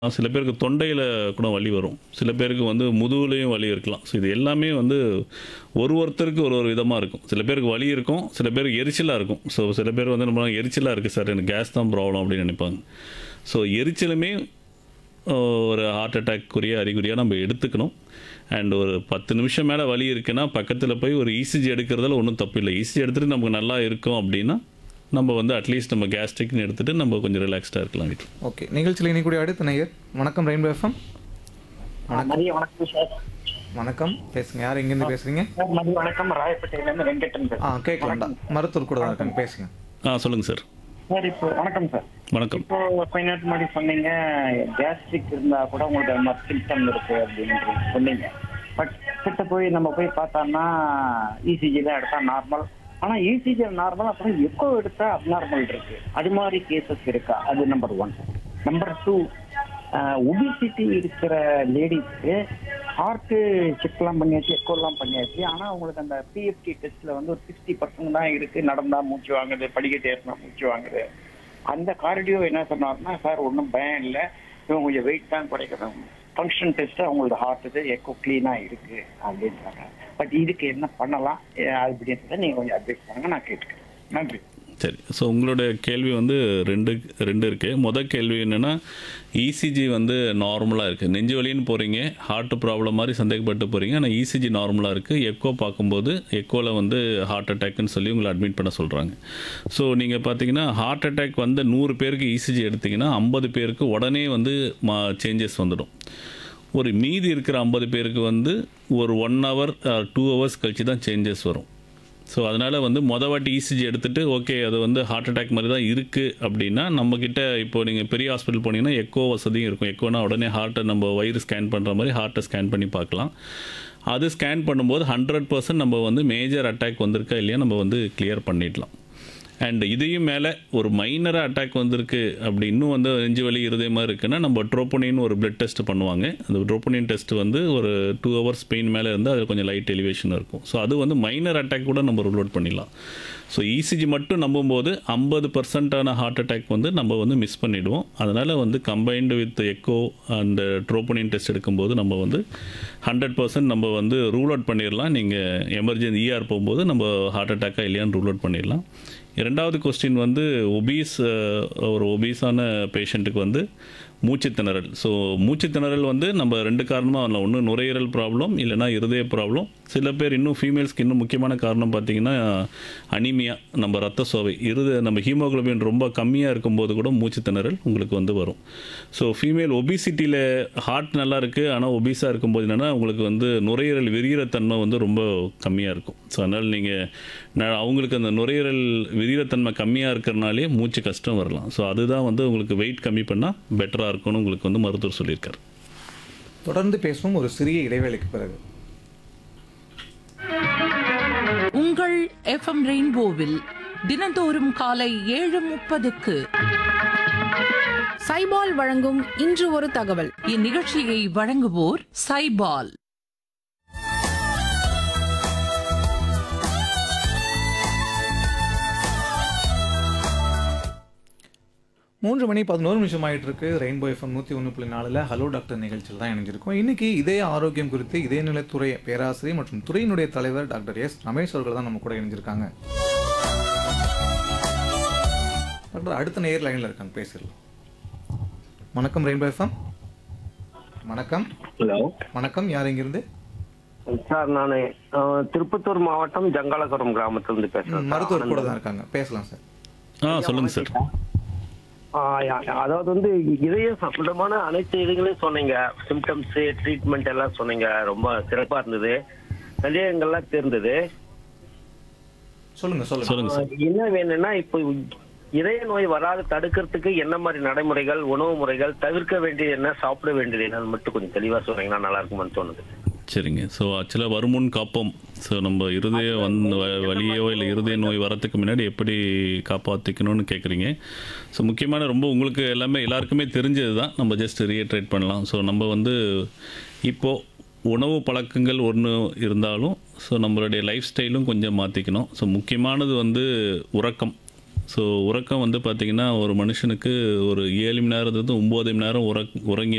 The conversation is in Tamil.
சில பேருக்கு தொண்டையில் கூட வலி வரும் சில பேருக்கு வந்து முதுகுலையும் வலி இருக்கலாம் ஸோ இது எல்லாமே வந்து ஒரு ஒருத்தருக்கு ஒரு ஒரு விதமாக இருக்கும் சில பேருக்கு வலி இருக்கும் சில பேருக்கு எரிச்சலாக இருக்கும் ஸோ சில பேர் வந்து நம்ம எரிச்சலாக இருக்குது சார் எனக்கு கேஸ் தான் ப்ராப்ளம் அப்படின்னு நினைப்பாங்க ஸோ எரிச்சலுமே அஹ், ஒரு ஹார்ட் அட்டாக்குரிய அறிகுறியாக நம்ம எடுத்துக்கணும் அண்ட் ஒரு பத்து நிமிஷம் மேலே வலி இருக்குன்னா பக்கத்தில் போய் ஒரு இசிஜி எடுக்கிறதுல ஒன்றும் தப்பு இல்லை இசிஜி எடுத்துகிட்டு நமக்கு நல்லா இருக்கும் அப்படின்னா நம்ம வந்து அட்லீஸ்ட் நம்ம கேஸ்ட்ரிக்னு எடுத்துகிட்டு நம்ம கொஞ்சம் ரிலாக்ஸ்டாக இருக்கலாம் வீட்டில் ஓகே நிகழ்ச்சியில் இணைக்கூடிய அடுத்த நேயர் வணக்கம் ரெயின்போ எஃப்எம் மதிய வணக்கம் சார் வணக்கம் பேசுங்க யார் எங்கேருந்து பேசுறீங்க சார் மதிய வணக்கம் ராயப்பேட்டையிலேருந்து வெங்கடன் ஆ பேசுறேன் கேட்கலாம்டா மருத்துவர் கூட தான் இருக்காங்க பேசுங்க ஆ சொல்லுங்கள் சார் சார் இப்போ வணக்கம் சார் வணக்கம் இப்போ கொஞ்ச நேரத்துக்கு முன்னாடி சொன்னீங்க கேஸ்ட்ரிக் இருந்தா கூட உங்களுக்கு அது மாதிரி சிம்டம் இருக்கு அப்படின்னு சொன்னீங்க பட் கிட்ட போய் நம்ம போய் பார்த்தோம்னா இசிஜி தான் எடுத்தா நார்மல் ஆனா இசிஜி நார்மல் அப்புறம் எக்கோ எடுத்தா அப்நார்மல் இருக்கு அது மாதிரி கேசஸ் இருக்கா அது number one number two obesity இருக்கிற லேடிஸ்க்கு ஹார்ட்டு செக்லாம் பண்ணியாச்சு எக்கோலாம் பண்ணியாச்சு ஆனா உங்களுக்கு அந்த பிஎஃப்டி டெஸ்ட்ல வந்து ஒரு சிக்ஸ்டி பர்சன்ட் தான் இருக்கு நடந்தா மூச்சு வாங்குது படிக்கட்டு ஏறினா மூச்சு வாங்குது அந்த கார்டியோ என்ன சொன்னாருன்னா சார் ஒன்றும் பயம் இல்லை இவங்க கொஞ்சம் வெயிட் தான் குறைக்கணும் ஃபங்க்ஷன் டெஸ்ட் அவங்களோட ஹார்ட் இது எக்கோ கிளீனா இருக்கு அப்படின்றாங்க பட் இதுக்கு என்ன பண்ணலாம் அஹ் அப்படின்றத நீங்க கொஞ்சம் அட்வைஸ் பண்ணுங்க நான் கேட்டுக்கிறேன் நன்றி சரி ஸோ உங்களுடைய கேள்வி வந்து ரெண்டு ரெண்டு இருக்குது மொதல் கேள்வி என்னென்னா இசிஜி வந்து நார்மலாக இருக்குது நெஞ்சு வலின்னு போகிறீங்க ஹார்ட் ப்ராப்ளம் மாதிரி சந்தேகப்பட்டு போகிறீங்க ஆனால் இசிஜி நார்மலாக இருக்குது எக்கோ பார்க்கும்போது எக்கோவில் வந்து ஹார்ட் அட்டாக்னு சொல்லி உங்களை அட்மிட் பண்ண சொல்கிறாங்க ஸோ நீங்கள் பார்த்தீங்கன்னா ஹார்ட் அட்டாக் வந்து நூறு பேருக்கு இசிஜி எடுத்தீங்கன்னா ஐம்பது பேருக்கு உடனே வந்து மா சேஞ்சஸ் வந்துடும் ஒரு மீதி இருக்கிற ஐம்பது பேருக்கு வந்து ஒரு ஒன் ஹவர் டூ ஹவர்ஸ் கழிச்சு தான் சேஞ்சஸ் வரும் ஸோ அதனால் வந்து மொத வாட்டி இசிஜி எடுத்துகிட்டு ஓகே அது வந்து ஹார்ட் அட்டாக் மாதிரி தான் இருக்குது அப்படின்னா நம்மக்கிட்ட இப்போ நீங்கள் பெரிய ஹாஸ்பிட்டல் போனீங்கன்னா எக்கோ வசதியும் இருக்கும் எக்கோனா உடனே ஹார்ட்டை நம்ம வயிறு ஸ்கேன் பண்ணுற மாதிரி ஹார்ட்டை ஸ்கேன் பண்ணி பார்க்கலாம் அது ஸ்கேன் பண்ணும்போது ஹண்ட்ரட் பர்சன்ட் நம்ம வந்து மேஜர் அட்டாக் வந்திருக்கா இல்லையா நம்ம வந்து கிளியர் பண்ணிடலாம் அண்ட் இதையும் மேலே ஒரு மைனராக அட்டாக் வந்திருக்கு அப்படி இன்னும் வந்து நெஞ்சு வலி இருதயமாக இருக்குன்னா நம்ம ட்ரோப்போனின் ஒரு பிளட் டெஸ்ட் பண்ணுவாங்க அந்த ட்ரோப்போனின் டெஸ்ட் வந்து ஒரு டூ ஹவர்ஸ் பெயின் மேலே இருந்து அது கொஞ்சம் லைட் எலிவேஷன் இருக்கும் ஸோ அது வந்து மைனர் அட்டாக் கூட நம்ம ரூல் அவுட் பண்ணிடலாம் ஸோ இசிஜி மட்டும் நம்பும்போது ஐம்பது பர்சன்டான ஹார்ட் அட்டாக் வந்து நம்ம வந்து மிஸ் பண்ணிடுவோம் அதனால் வந்து கம்பைன்டு வித் எக்கோ அந்த ட்ரோப்போனின் டெஸ்ட் எடுக்கும்போது நம்ம வந்து ஹண்ட்ரட் பர்சன்ட் நம்ம வந்து ரூல் அவுட் பண்ணிடலாம் நீங்கள் எமர்ஜென்சி இஆர் போகும்போது நம்ம ஹார்ட் அட்டாக்காக இல்லையான்னு ரூல் அவுட் பண்ணிடலாம் இரண்டாவது கொஸ்டின் வந்து ஒபீஸ் ஒரு ஒபீஸான பேஷண்ட்டுக்கு வந்து மூச்சு திணறல் ஸோ மூச்சு திணறல் வந்து நம்ம ரெண்டு காரணமாக வரலாம் ஒன்று நுரையீரல் ப்ராப்ளம் இல்லைனா இருதய ப்ராப்ளம் சில பேர் இன்னும் ஃபீமேல்ஸ்க்கு இன்னும் முக்கியமான காரணம் பார்த்தீங்கன்னா அனிமியா நம்ம ரத்த சோவை இருத நம்ம ஹீமோகுளோபின் ரொம்ப கம்மியாக இருக்கும்போது கூட மூச்சு திணறல் உங்களுக்கு வந்து வரும் ஸோ ஃபீமேல் ஒபிசிட்டியில் ஹார்ட் நல்லா இருக்குது ஆனால் ஒபிஸாக இருக்கும்போது என்னென்னா உங்களுக்கு வந்து நுரையீரல் விரிகிற தன்மை வந்து ரொம்ப கம்மியாக இருக்கும் ஸோ அதனால் நீங்கள் அவங்களுக்கு அந்த நுரையீரல் விரிகிற கம்மியாக இருக்கிறனாலே மூச்சு கஷ்டம் வரலாம் ஸோ அதுதான் வந்து உங்களுக்கு வெயிட் கம்மி பண்ணால் பெட்டராக இருக்கும்னு உங்களுக்கு வந்து மருத்துவர் சொல்லியிருக்காரு தொடர்ந்து பேசுவோம் ஒரு சிறிய இடைவேளைக்கு பிறகு உங்கள் எஃப்எம் ரெயின்போவில் தினந்தோறும் காலை ஏழு முப்பதுக்கு சைபால் வழங்கும் இன்று ஒரு தகவல் இந்நிகழ்ச்சியை வழங்குவோர் சைபால் மூன்று மணி பதினோரு நிமிஷம் ஆயிட்டு இருக்கு ரெயின்போ எஃப்எம் நூற்றி ஒன்று புள்ளி நாலில் ஹலோ டாக்டர் நிகழ்ச்சியில் தான் இணைஞ்சிருக்கோம் இன்னைக்கு இதய ஆரோக்கியம் குறித்து இதய நிலைத்துறை பேராசிரியர் மற்றும் துறையினுடைய தலைவர் டாக்டர் எஸ் ரமேஷ் அவர்கள் தான் நம்ம கூட இணைஞ்சிருக்காங்க டாக்டர் அடுத்த நேர் லைனில் இருக்காங்க பேசிடலாம் வணக்கம் ரெயின்போ எஃப்எம் வணக்கம் ஹலோ வணக்கம் யார் இங்கிருந்து சார் நான் திருப்பத்தூர் மாவட்டம் ஜங்காலபுரம் கிராமத்திலிருந்து பேசுறேன் சார். மருத்துவர் கூட தான் இருக்காங்க பேசலாம் சார் ஆ சொல்லுங்கள் சார் ஆ, யா- அதாவது வந்து இதய சம்பந்தமான அனைத்து இதுகளையும் சொன்னீங்க சிம்டம்ஸ் ட்ரீட்மெண்ட் எல்லாம் சொன்னீங்க ரொம்ப சிறப்பா இருந்தது சந்தேகங்கள்லாம் தெரிந்தது சொல்லுங்க சொல்லுங்க சொல்லுங்கள் சார் என்ன வேணும்னா இப்போ இதய நோய் வராது தடுக்கிறதுக்கு என்ன மாதிரி நடைமுறைகள் உணவு முறைகள் தவிர்க்க வேண்டியது என்ன சாப்பிட வேண்டியது என்னன்னு மட்டும் கொஞ்சம் தெளிவா சொன்னீங்கன்னா நல்லா இருக்கும்னு தோணுது சரிங்க ஸோ ஆக்சுவலாக வருமுன் காப்போம் ஸோ நம்ம இருதய வந்து வ- வலியோ இல்லை இருதய நோய் வரத்துக்கு முன்னாடி எப்படி காப்பாற்றிக்கணும்னு கேட்குறீங்க ஸோ முக்கியமான ரொம்ப உங்களுக்கு எல்லாமே எல்லாருக்குமே தெரிஞ்சது தான் நம்ம ஜஸ்ட் ரீட்ரேட் பண்ணலாம் ஸோ நம்ம வந்து இப்போது உணவு பழக்கங்கள் ஒன்று இருந்தாலும் ஸோ நம்மளுடைய லைஃப் ஸ்டைலும் கொஞ்சம் மாற்றிக்கணும் ஸோ முக்கியமானது வந்து உறக்கம் ஸோ உறக்கம் வந்து பார்த்திங்கன்னா ஒரு மனுஷனுக்கு ஒரு ஏழு மணி நேரத்துலேருந்து ஒம்பது மணி நேரம் உறக் உறங்கி